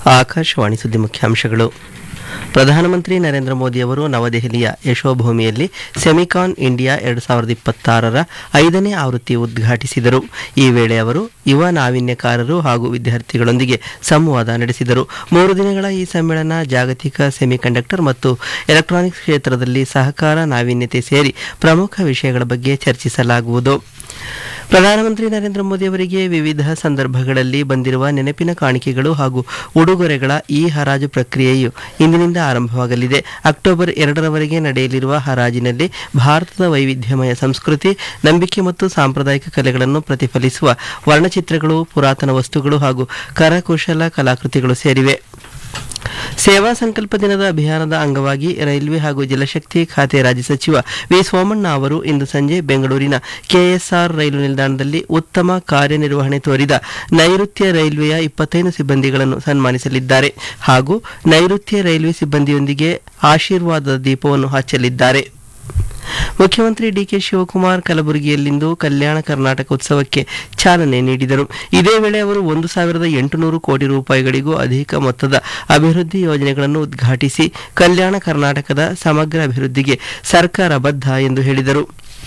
ಆಕಾಶವಾಣಿ ಸುದ್ದಿ ಮುಖ್ಯಾಂಶಗಳು ಪ್ರಧಾನಮಂತ್ರಿ ನರೇಂದ್ರ ಮೋದಿ ಅವರು ನವದೆಹಲಿಯ ಯಶೋಭೂಮಿಯಲ್ಲಿ ಸೆಮಿಕಾನ್ ಇಂಡಿಯಾ ಎರಡು ಸಾವಿರದ ಇಪ್ಪತ್ತಾರರ ಐದನೇ ಆವೃತ್ತಿ ಉದ್ಘಾಟಿಸಿದರು ಈ ವೇಳೆ ಅವರು ಯುವ ನಾವೀನ್ಯಕಾರರು ಹಾಗೂ ವಿದ್ಯಾರ್ಥಿಗಳೊಂದಿಗೆ ಸಂವಾದ ನಡೆಸಿದರು ಮೂರು ದಿನಗಳ ಈ ಸಮ್ಮೇಳನ ಜಾಗತಿಕ ಸೆಮಿಕಂಡಕ್ಟರ್ ಮತ್ತು ಎಲೆಕ್ಟ್ರಾನಿಕ್ಸ್ ಕ್ಷೇತ್ರದಲ್ಲಿ ಸಹಕಾರ ನಾವೀನ್ಯತೆ ಸೇರಿ ಪ್ರಮುಖ ವಿಷಯಗಳ ಬಗ್ಗೆ ಚರ್ಚಿಸಲಾಗುವುದು ಪ್ರಧಾನಮಂತ್ರಿ ನರೇಂದ್ರ ಮೋದಿ ಅವರಿಗೆ ವಿವಿಧ ಸಂದರ್ಭಗಳಲ್ಲಿ ಬಂದಿರುವ ನೆನಪಿನ ಕಾಣಿಕೆಗಳು ಹಾಗೂ ಉಡುಗೊರೆಗಳ ಈ ಹರಾಜು ಪ್ರಕ್ರಿಯೆಯು ಇಂದಿನಿಂದ ಆರಂಭವಾಗಲಿದೆ ಅಕ್ಟೋಬರ್ ಎರಡರವರೆಗೆ ನಡೆಯಲಿರುವ ಹರಾಜಿನಲ್ಲಿ ಭಾರತದ ವೈವಿಧ್ಯಮಯ ಸಂಸ್ಕೃತಿ ನಂಬಿಕೆ ಮತ್ತು ಸಾಂಪ್ರದಾಯಿಕ ಕಲೆಗಳನ್ನು ಪ್ರತಿಫಲಿಸುವ ವರ್ಣಚಿತ್ರಗಳು ಪುರಾತನ ವಸ್ತುಗಳು ಹಾಗೂ ಕರಕುಶಲ ಕಲಾಕೃತಿಗಳು ಸೇರಿವೆ ಸೇವಾ ಸಂಕಲ್ಪ ದಿನದ ಅಭಿಯಾನದ ಅಂಗವಾಗಿ ರೈಲ್ವೆ ಹಾಗೂ ಜಲಶಕ್ತಿ ಖಾತೆ ರಾಜ್ಯ ಸಚಿವ ವಿ ಸೋಮಣ್ಣ ಅವರು ಇಂದು ಸಂಜೆ ಬೆಂಗಳೂರಿನ ಕೆಎಸ್ಆರ್ ರೈಲು ನಿಲ್ದಾಣದಲ್ಲಿ ಉತ್ತಮ ಕಾರ್ಯನಿರ್ವಹಣೆ ತೋರಿದ ನೈಋತ್ಯ ರೈಲ್ವೆಯ ಇಪ್ಪತ್ತೈದು ಸಿಬ್ಬಂದಿಗಳನ್ನು ಸನ್ಮಾನಿಸಲಿದ್ದಾರೆ ಹಾಗೂ ನೈಋತ್ಯ ರೈಲ್ವೆ ಸಿಬ್ಬಂದಿಯೊಂದಿಗೆ ಆಶೀರ್ವಾದದ ದೀಪವನ್ನು ಹಚ್ಚಲಿದ್ದಾರೆ ಮುಖ್ಯಮಂತ್ರಿ ಡಿಕೆ ಶಿವಕುಮಾರ್ ಕಲಬುರಗಿಯಲ್ಲಿಂದು ಕಲ್ಯಾಣ ಕರ್ನಾಟಕ ಉತ್ಸವಕ್ಕೆ ಚಾಲನೆ ನೀಡಿದರು ಇದೇ ವೇಳೆ ಅವರು ಒಂದು ಸಾವಿರದ ಎಂಟುನೂರು ಕೋಟಿ ರೂಪಾಯಿಗಳಿಗೂ ಅಧಿಕ ಮೊತ್ತದ ಅಭಿವೃದ್ಧಿ ಯೋಜನೆಗಳನ್ನು ಉದ್ಘಾಟಿಸಿ ಕಲ್ಯಾಣ ಕರ್ನಾಟಕದ ಸಮಗ್ರ ಅಭಿವೃದ್ಧಿಗೆ ಸರ್ಕಾರ ಬದ್ಧ ಎಂದು ಹೇಳಿದರು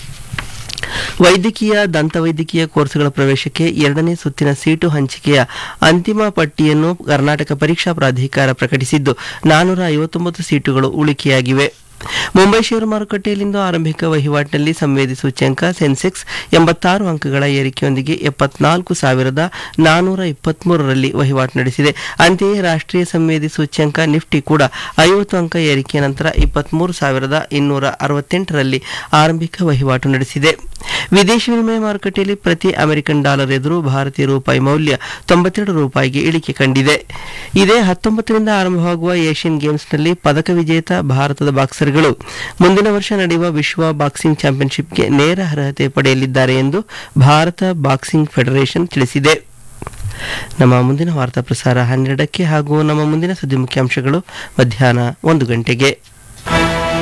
ವೈದ್ಯಕೀಯ ದಂತವೈದ್ಯಕೀಯ ಕೋರ್ಸ್ಗಳ ಪ್ರವೇಶಕ್ಕೆ ಎರಡನೇ ಸುತ್ತಿನ ಸೀಟು ಹಂಚಿಕೆಯ ಅಂತಿಮ ಪಟ್ಟಿಯನ್ನು ಕರ್ನಾಟಕ ಪರೀಕ್ಷಾ ಪ್ರಾಧಿಕಾರ ಪ್ರಕಟಿಸಿದ್ದು ನಾನೂರ ಐವತ್ತೊಂಬತ್ತು ಸೀಟುಗಳು ಉಳಿಕೆಯಾಗಿವೆ ಮುಂಬೈ ಷೇರು ಮಾರುಕಟ್ಟೆಯಲ್ಲಿಂದು ಆರಂಭಿಕ ವಹಿವಾಟಿನಲ್ಲಿ ಸಂವೇದಿ ಸೂಚ್ಯಂಕ ಸೆನ್ಸೆಕ್ಸ್ ಎಂಬತ್ತಾರು ಅಂಕಗಳ ಏರಿಕೆಯೊಂದಿಗೆ ಎಪ್ಪತ್ನಾಲ್ಕು ಸಾವಿರದ ನಾನೂರ ಇಪ್ಪತ್ಮೂರರಲ್ಲಿ ವಹಿವಾಟು ನಡೆಸಿದೆ ಅಂತೆಯೇ ರಾಷ್ಟ್ರೀಯ ಸಂವೇದಿ ಸೂಚ್ಯಂಕ ನಿಫ್ಟಿ ಕೂಡ ಐವತ್ತು ಅಂಕ ಏರಿಕೆಯ ನಂತರ ಇಪ್ಪತ್ಮೂರು ಸಾವಿರದ ಇನ್ನೂರ ಅರವತ್ತೆಂಟರಲ್ಲಿ ಆರಂಭಿಕ ವಹಿವಾಟು ನಡೆಸಿದೆ ವಿದೇಶಿ ವಿನಿಮಯ ಮಾರುಕಟ್ಟೆಯಲ್ಲಿ ಪ್ರತಿ ಅಮೆರಿಕನ್ ಡಾಲರ್ ಎದುರು ಭಾರತೀಯ ರೂಪಾಯಿ ಮೌಲ್ಯ ತೊಂಬತ್ತೆರಡು ರೂಪಾಯಿಗೆ ಇಳಿಕೆ ಕಂಡಿದೆ ಇದೇ ಹತ್ತೊಂಬತ್ತರಿಂದ ಆರಂಭವಾಗುವ ಏಷ್ಯನ್ ಗೇಮ್ಸ್ನಲ್ಲಿ ಪದಕ ವಿಜೇತ ಭಾರತದ ಬಾಕ್ಸರ್ಗಳು ಮುಂದಿನ ವರ್ಷ ನಡೆಯುವ ವಿಶ್ವ ಬಾಕ್ಸಿಂಗ್ ಚಾಂಪಿಯನ್ಶಿಪ್ಗೆ ನೇರ ಅರ್ಹತೆ ಪಡೆಯಲಿದ್ದಾರೆ ಎಂದು ಭಾರತ ಬಾಕ್ಸಿಂಗ್ ಫೆಡರೇಷನ್ ತಿಳಿಸಿದೆ ನಮ್ಮ ಮುಂದಿನ ವಾರ್ತಾ ಪ್ರಸಾರ ಹನ್ನೆರಡಕ್ಕೆ ಹಾಗೂ ನಮ್ಮ ಮುಂದಿನ ಸುದ್ದಿ ಮುಖ್ಯಾಂಶಗಳು ಮಧ್ಯಾಹ್ನ ಒಂದು ಗಂಟೆಗೆ